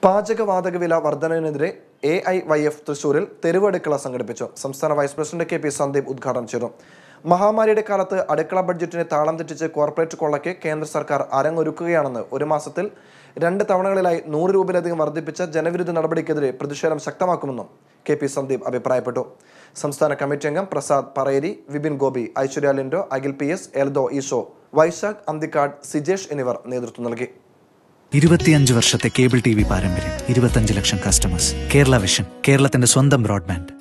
പാചകവാതക വില വർധനവിനെതിരെ എ ഐ വൈ എഫ് തൃശൂരിൽ തെരുവ് അടുക്കള സംഘടിപ്പിച്ചു സംസ്ഥാന vice president K P Sandeep ഉദ്ഘാടനം ചെയ്തു മഹാമാരിയുടെ കാലത്ത് അടുക്കള ബഡ്ജറ്റിനെ താളം തെറ്റിച്ച് കോർപ്പറേറ്റ് കൊള്ളയ്ക്ക് കേന്ദ്ര സർക്കാർ അരങ്ങൊരുക്കുകയാണെന്ന് ഒരു മാസത്തിൽ രണ്ട് തവണകളിലായി നൂറ് രൂപയിലധികം വർദ്ധിപ്പിച്ച ജനവിരുദ്ധ നടപടിക്കെതിരെ പ്രതിഷേധം ശക്തമാക്കുമെന്നും കെ പി സന്ദീപ് അഭിപ്രായപ്പെട്ടു സംസ്ഥാന കമ്മിറ്റി അംഗം പ്രസാദ് പറയേരി വിപിൻ ഗോപി ഐശ്വര്യ ലിൻഡോ അഖിൽ പി എസ് എൽദോ ഈശോ വൈശാഖ് അന്തിക്കാട് സിജേഷ് എന്നിവർ നേതൃത്വം നൽകി ഇരുപത്തിയഞ്ച് വർഷത്തെ കേബിൾ ടി വി പാരമ്പര്യം ഇരുപത്തഞ്ച് ലക്ഷം കസ്റ്റമേഴ്സ് കേരള വിഷൻ കേരളത്തിന്റെ സ്വന്തം ബ്രോഡ്ബാൻഡ്